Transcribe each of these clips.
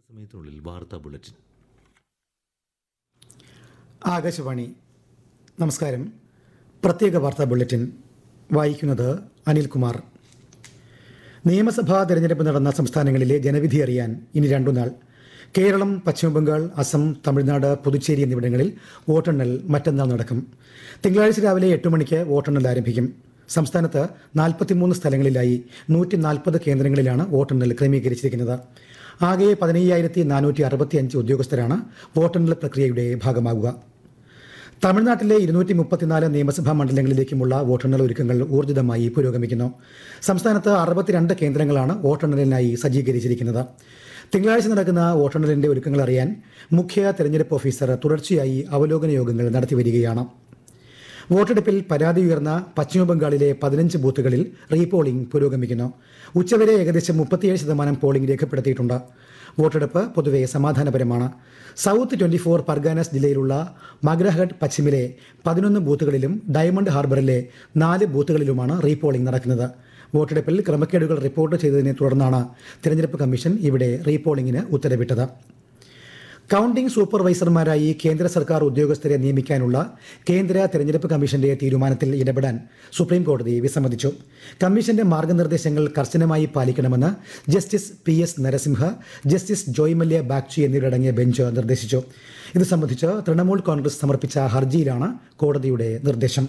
സമയത്തിനുള്ളിൽ വാർത്താ ബുള്ളറ്റിൻ ആകാശവാണി നമസ്കാരം പ്രത്യേക വാർത്താ ബുള്ളറ്റിൻ വായിക്കുന്നത് അനിൽകുമാർ നിയമസഭാ തെരഞ്ഞെടുപ്പ് നടന്ന സംസ്ഥാനങ്ങളിലെ ജനവിധി അറിയാൻ ഇനി രണ്ടു നാൾ കേരളം പശ്ചിമബംഗാൾ അസം തമിഴ്നാട് പുതുച്ചേരി എന്നിവിടങ്ങളിൽ വോട്ടെണ്ണൽ മറ്റന്നാൾ നടക്കും തിങ്കളാഴ്ച രാവിലെ എട്ട് മണിക്ക് വോട്ടെണ്ണൽ ആരംഭിക്കും സംസ്ഥാനത്ത് നാൽപ്പത്തിമൂന്ന് സ്ഥലങ്ങളിലായി നൂറ്റി നാൽപ്പത് കേന്ദ്രങ്ങളിലാണ് വോട്ടെണ്ണൽ ക്രമീകരിച്ചിരിക്കുന്നത് ആകെ പതിനയ്യായിരത്തി നാനൂറ്റി അറുപത്തി അഞ്ച് ഉദ്യോഗസ്ഥരാണ് വോട്ടെണ്ണൽ പ്രക്രിയയുടെ ഭാഗമാകുക തമിഴ്നാട്ടിലെ ഇരുന്നൂറ്റി മുപ്പത്തിനാല് നിയമസഭാ മണ്ഡലങ്ങളിലേക്കുമുള്ള വോട്ടെണ്ണൽ ഒരുക്കങ്ങൾ ഊർജിതമായി പുരോഗമിക്കുന്നു സംസ്ഥാനത്ത് അറുപത്തിരണ്ട് കേന്ദ്രങ്ങളാണ് വോട്ടെണ്ണലിനായി സജ്ജീകരിച്ചിരിക്കുന്നത് തിങ്കളാഴ്ച നടക്കുന്ന വോട്ടെണ്ണലിന്റെ ഒരുക്കങ്ങൾ അറിയാൻ മുഖ്യ തെരഞ്ഞെടുപ്പ് ഓഫീസർ തുടർച്ചയായി അവലോകന യോഗങ്ങൾ നടത്തിവരികയാണ് വോട്ടെടുപ്പിൽ പരാതി ഉയർന്ന പശ്ചിമബംഗാളിലെ പതിനഞ്ച് ബൂത്തുകളിൽ റീപോളിംഗ് പുരോഗമിക്കുന്നു ഉച്ചവരെ ഏകദേശം മുപ്പത്തിയേഴ് ശതമാനം പോളിംഗ് രേഖപ്പെടുത്തിയിട്ടുണ്ട് വോട്ടെടുപ്പ് പൊതുവെ സമാധാനപരമാണ് സൗത്ത് ട്വന്റി ഫോർ പർഗാനസ് ജില്ലയിലുള്ള മഗ്രഹട്ട് പശ്ചിമിലെ പതിനൊന്ന് ബൂത്തുകളിലും ഡയമണ്ട് ഹാർബറിലെ നാല് ബൂത്തുകളിലുമാണ് റീപോളിംഗ് നടക്കുന്നത് വോട്ടെടുപ്പിൽ ക്രമക്കേടുകൾ റിപ്പോർട്ട് ചെയ്തതിനെ തുടർന്നാണ് തിരഞ്ഞെടുപ്പ് കമ്മീഷൻ ഇവിടെ റീപോളിംഗിന് ഉത്തരവിട്ടത് കൌണ്ടിംഗ് സൂപ്പർവൈസർമാരായി കേന്ദ്ര സർക്കാർ ഉദ്യോഗസ്ഥരെ നിയമിക്കാനുള്ള കേന്ദ്ര തെരഞ്ഞെടുപ്പ് കമ്മീഷന്റെ തീരുമാനത്തിൽ ഇടപെടാൻ സുപ്രീം കോടതി വിസമ്മതിച്ചു കമ്മീഷന്റെ മാർഗനിർദ്ദേശങ്ങൾ കർശനമായി പാലിക്കണമെന്ന് Justice P S Narasimha Justice Joymalya Bagchi എന്നിവരടങ്ങിയ ബെഞ്ച് നിർദ്ദേശിച്ചു ഇത് സംബന്ധിച്ച് തൃണമൂൽ കോൺഗ്രസ് സമർപ്പിച്ച ഹർജിയിലാണ് കോടതിയുടെ നിർദ്ദേശം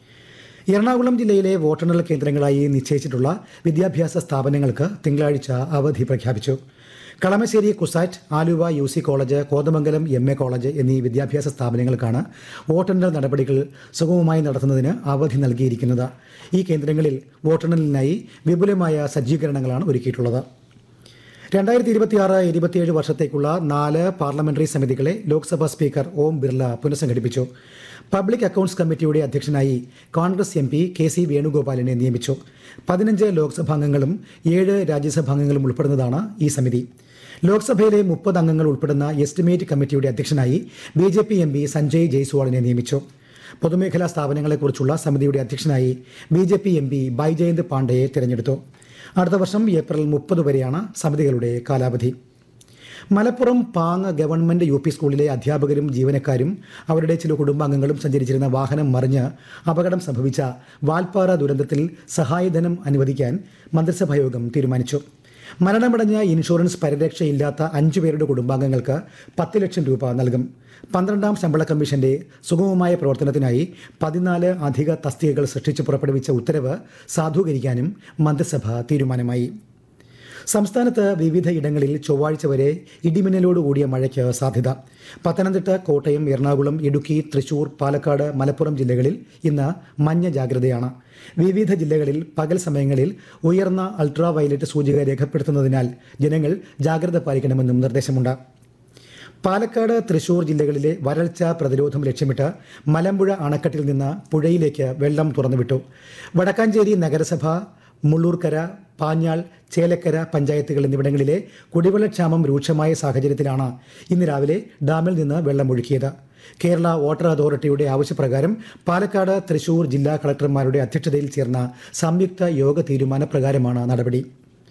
എറണാകുളം ജില്ലയിലെ വോട്ടെണ്ണൽ കേന്ദ്രങ്ങളായി നിശ്ചയിച്ചിട്ടുള്ള വിദ്യാഭ്യാസ സ്ഥാപനങ്ങൾക്ക് തിങ്കളാഴ്ച അവധി പ്രഖ്യാപിച്ചു Kalamassery CUSAT Aluva U C college Kothamangalam M A college എന്നീ വിദ്യാഭ്യാസ സ്ഥാപനങ്ങൾക്കാണ് വോട്ടെണ്ണൽ നടപടികൾ സുഗമമായി നടത്തുന്നതിന് അവധി നൽകിയിരിക്കുന്നത് ഈ കേന്ദ്രങ്ങളിൽ വോട്ടെണ്ണലിനായി വിപുലമായ സജ്ജീകരണങ്ങളാണ് ഒരുക്കിയിട്ടുള്ളത് രണ്ടായിരത്തി ഇരുപത്തിയാറ് ഇരുപത്തിയേഴ് വർഷത്തേക്കുള്ള നാല് പാർലമെന്ററി സമിതികളെ ലോക്സഭാ സ്പീക്കർ ഓം ബിർള പുനഃസംഘടിപ്പിച്ചു പബ്ലിക് അക്കൌണ്ട്സ് കമ്മിറ്റിയുടെ അധ്യക്ഷനായി Congress M P K C വേണുഗോപാലിനെ നിയമിച്ചു പതിനഞ്ച് ലോക്സഭാംഗങ്ങളും ഏഴ് രാജ്യസഭാംഗങ്ങളും ഉൾപ്പെടുന്നതാണ് ഈ സമിതി ലോക്സഭയിലെ മുപ്പത് അംഗങ്ങൾ ഉൾപ്പെടുന്ന എസ്റ്റിമേറ്റ് കമ്മിറ്റിയുടെ അധ്യക്ഷനായി B J P M P Sanjay ജയ്സ്വാളിനെ നിയമിച്ചു പൊതുമേഖലാ സ്ഥാപനങ്ങളെക്കുറിച്ചുള്ള സമിതിയുടെ അധ്യക്ഷനായി B J P M P Baijayant പാണ്ഡെയെ തിരഞ്ഞെടുത്തു അടുത്ത വർഷം ഏപ്രിൽ മുപ്പത് വരെയാണ് സമിതികളുടെ കാലാവധി Malappuram Pang government U P സ്കൂളിലെ അധ്യാപകരും ജീവനക്കാരും അവരുടെ ചില കുടുംബാംഗങ്ങളും സഞ്ചരിച്ചിരുന്ന വാഹനം മറിഞ്ഞ് അപകടം സംഭവിച്ച വാൽപ്പാറ ദുരന്തത്തിൽ സഹായധനം അനുവദിക്കാൻ മന്ത്രിസഭായോഗം തീരുമാനിച്ചു മരണമടഞ്ഞ ഇൻഷുറൻസ് പരിരക്ഷയില്ലാത്ത അഞ്ചു പേരുടെ കുടുംബാംഗങ്ങൾക്ക് പത്ത് ലക്ഷം രൂപ നൽകും പന്ത്രണ്ടാം ശമ്പള കമ്മീഷന്റെ സുഗമമായ പ്രവർത്തനത്തിനായി പതിനാല് അധിക തസ്തികകൾ സൃഷ്ടിച്ച് പുറപ്പെടുവിച്ച ഉത്തരവ് സാധൂകരിക്കാനും മന്ത്രിസഭ തീരുമാനമായി സംസ്ഥാനത്ത് വിവിധ ഇടങ്ങളിൽ ചൊവ്വാഴ്ച വരെ ഇടിമിന്നലോട് കൂടിയ മഴയ്ക്ക് സാധ്യത പത്തനംതിട്ട കോട്ടയം എറണാകുളം ഇടുക്കി തൃശൂർ പാലക്കാട് മലപ്പുറം ജില്ലകളിൽ ഇന്ന് മഞ്ഞ ജാഗ്രതയാണ് വിവിധ ജില്ലകളിൽ പകൽ സമയങ്ങളിൽ ഉയർന്ന അൾട്രാ വയലറ്റ് സൂചിക രേഖപ്പെടുത്തുന്നതിനാൽ ജനങ്ങൾ ജാഗ്രത പാലിക്കണമെന്നും നിർദ്ദേശമുണ്ട് പാലക്കാട് തൃശൂർ ജില്ലകളിലെ വരൾച്ച പ്രതിരോധം ലക്ഷ്യമിട്ട് മലമ്പുഴ അണക്കെട്ടിൽ നിന്ന് പുഴയിലേക്ക് വെള്ളം തുറന്നുവിട്ടു വടക്കാഞ്ചേരി നഗരസഭ മുള്ളൂർക്കര പാഞ്ഞാൾ ചേലക്കര പഞ്ചായത്തുകൾ എന്നിവിടങ്ങളിലെ കുടിവെള്ളക്ഷാമം രൂക്ഷമായ സാഹചര്യത്തിലാണ് ഇന്ന് രാവിലെ ഡാമിൽ നിന്ന് വെള്ളമൊഴുക്കിയത് കേരള വാട്ടർ അതോറിറ്റിയുടെ ആവശ്യപ്രകാരം പാലക്കാട് തൃശൂർ ജില്ലാ കളക്ടർമാരുടെ അധ്യക്ഷതയിൽ ചേർന്ന സംയുക്ത യോഗ തീരുമാനപ്രകാരമാണ് നടപടി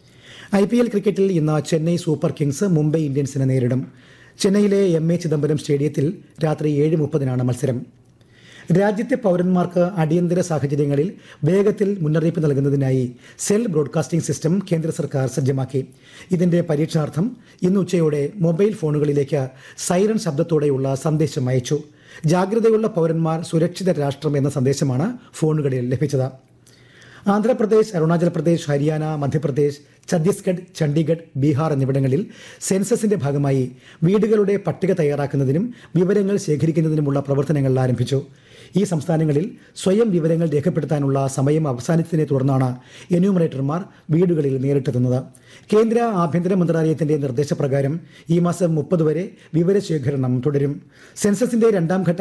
ഐ പി എൽ ക്രിക്കറ്റിൽ ഇന്ന് ചെന്നൈ സൂപ്പർ കിങ്സ് മുംബൈ ഇന്ത്യൻസിനെ നേരിടും ചെന്നൈയിലെ എം എ ചിദംബരം സ്റ്റേഡിയത്തിൽ രാത്രി ഏഴ് മുപ്പതിനാണ് മത്സരം രാജ്യത്തെ പൗരന്മാർക്ക് അടിയന്തര സാഹചര്യങ്ങളിൽ വേഗത്തിൽ മുന്നറിയിപ്പ് നൽകുന്നതിനായി സെൽ ബ്രോഡ്കാസ്റ്റിംഗ് സിസ്റ്റം കേന്ദ്ര സർക്കാർ സജ്ജമാക്കി ഇതിന്റെ പരീക്ഷണാർത്ഥം ഇന്ന് ഉച്ചയോടെ മൊബൈൽ ഫോണുകളിലേക്ക് സൈറൺ ശബ്ദത്തോടെയുള്ള സന്ദേശം അയച്ചു ജാഗ്രതയുള്ള പൗരന്മാർ സുരക്ഷിത രാഷ്ട്രം എന്ന സന്ദേശമാണ് ഫോണുകളിൽ ലഭിച്ചത് ആന്ധ്രാപ്രദേശ് അരുണാചൽ പ്രദേശ് ഹരിയാന മധ്യപ്രദേശ് ഛത്തീസ്ഗഡ് ചണ്ഡീഗഡ് ബീഹാർ എന്നിവിടങ്ങളിൽ സെൻസസിന്റെ ഭാഗമായി വീടുകളുടെ പട്ടിക തയ്യാറാക്കുന്നതിനും വിവരങ്ങൾ ശേഖരിക്കുന്നതിനുമുള്ള പ്രവർത്തനങ്ങൾ ആരംഭിച്ചു ഈ സംസ്ഥാനങ്ങളിൽ സ്വയം വിവരങ്ങൾ രേഖപ്പെടുത്താനുള്ള സമയം അവസാനിച്ചതിനെ തുടർന്നാണ് എന്യൂമറേറ്റർമാർ വീടുകളിൽ നേരിട്ടെത്തുന്നത് കേന്ദ്ര ആഭ്യന്തര മന്ത്രാലയത്തിന്റെ നിർദ്ദേശപ്രകാരം ഈ മാസം മുപ്പത് വരെ വിവരശേഖരണം തുടരും സെൻസസിന്റെ രണ്ടാം ഘട്ട